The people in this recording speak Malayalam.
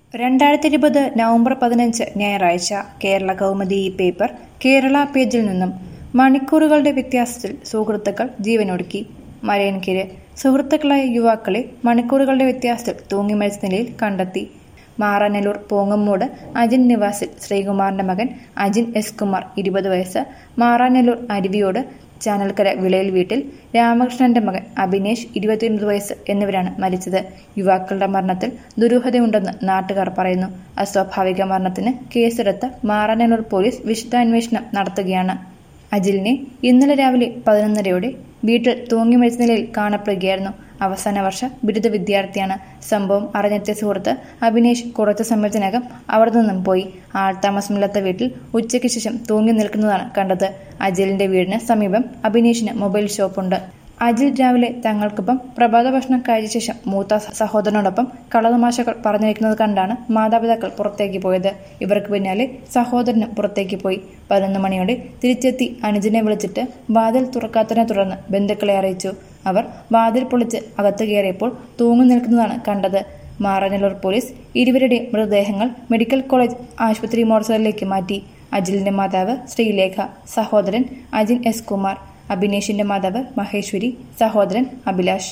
രണ്ടായിരത്തി ഇരുപത് നവംബർ പതിനഞ്ച് ഞായറാഴ്ച കേരള കൗമുദി ഈ പേപ്പർ കേരള പേജിൽ നിന്നും മണിക്കൂറുകളുടെ വ്യത്യാസത്തിൽ സുഹൃത്തുക്കൾ ജീവനൊടുക്കി മലയൻകീര് സുഹൃത്തുക്കളായ യുവാക്കളെ മണിക്കൂറുകളുടെ വ്യത്യാസത്തിൽ തൂങ്ങി മരിച്ച നിലയിൽ കണ്ടെത്തി മാറാനല്ലൂർ പോങ്ങമ്മൂട് അജിൻ നിവാസിൽ ശ്രീകുമാറിന്റെ മകൻ അജിൻ എസ് കുമാർ ഇരുപത് വയസ്സ് മാറാനല്ലൂർ അരുവിയോട് ചാനൽക്കര വിളയിൽ വീട്ടിൽ രാമകൃഷ്ണന്റെ മകൻ അഭിനേഷ് ഇരുപത്തിയൊൻപത് വയസ്സ് എന്നിവരാണ് മരിച്ചത് യുവാക്കളുടെ മരണത്തിൽ ദുരൂഹതയുണ്ടെന്ന് നാട്ടുകാർ പറയുന്നു അസ്വാഭാവിക മരണത്തിന് കേസെടുത്ത് മാറാനല്ലൂർ പോലീസ് വിശദാന്വേഷണം നടത്തുകയാണ് അജിലിനെ ഇന്നലെ രാവിലെ പതിനൊന്നരയോടെ വീട്ടിൽ തൂങ്ങി മരിച്ച നിലയിൽ കാണപ്പെടുകയായിരുന്നു അവസാന വർഷ ബിരുദ വിദ്യാർത്ഥിയാണ് സംഭവം അറിഞ്ഞെത്തിയ സുഹൃത്ത് അഭിനേഷ് കുറച്ചു സമയത്തിനകം അവിടെ നിന്നും പോയി ആൾതാമസമില്ലാത്ത വീട്ടിൽ ഉച്ചയ്ക്ക് ശേഷം തൂങ്ങി നിൽക്കുന്നതാണ് കണ്ടത് അജിലിന്റെ വീടിന് സമീപം അഭിനേഷിന് മൊബൈൽ ഷോപ്പുണ്ട് അജിൽ രാവിലെ തങ്ങൾക്കൊപ്പം പ്രഭാത ഭക്ഷണം കഴിച്ച ശേഷം മൂത്ത സഹോദരനോടൊപ്പം കളതമാശകൾ പറഞ്ഞിരിക്കുന്നത് കണ്ടാണ് മാതാപിതാക്കൾ പുറത്തേക്ക് പോയത് ഇവർക്ക് പിന്നാലെ സഹോദരനും പുറത്തേക്ക് പോയി പതിനൊന്ന് മണിയോടെ തിരിച്ചെത്തി അനുജനെ വിളിച്ചിട്ട് വാതിൽ തുറക്കാത്തതിനെ തുടർന്ന് ബന്ധുക്കളെ അറിയിച്ചു അവർ വാതിൽ പൊളിച്ച് അകത്ത് കയറിയപ്പോൾ തൂങ്ങി നിൽക്കുന്നതാണ് കണ്ടത് മാറനല്ലൂർ പോലീസ് ഇരുവരുടെയും മൃതദേഹങ്ങൾ മെഡിക്കൽ കോളേജ് ആശുപത്രി മോർച്ചറിലേക്ക് മാറ്റി അജിലിന്റെ മാതാവ് ശ്രീലേഖ സഹോദരൻ അജിൻ എസ് കുമാർ അഭിനേഷിന്റെ മാതാവ് മഹേശ്വരി സഹോദരൻ അഭിലാഷ്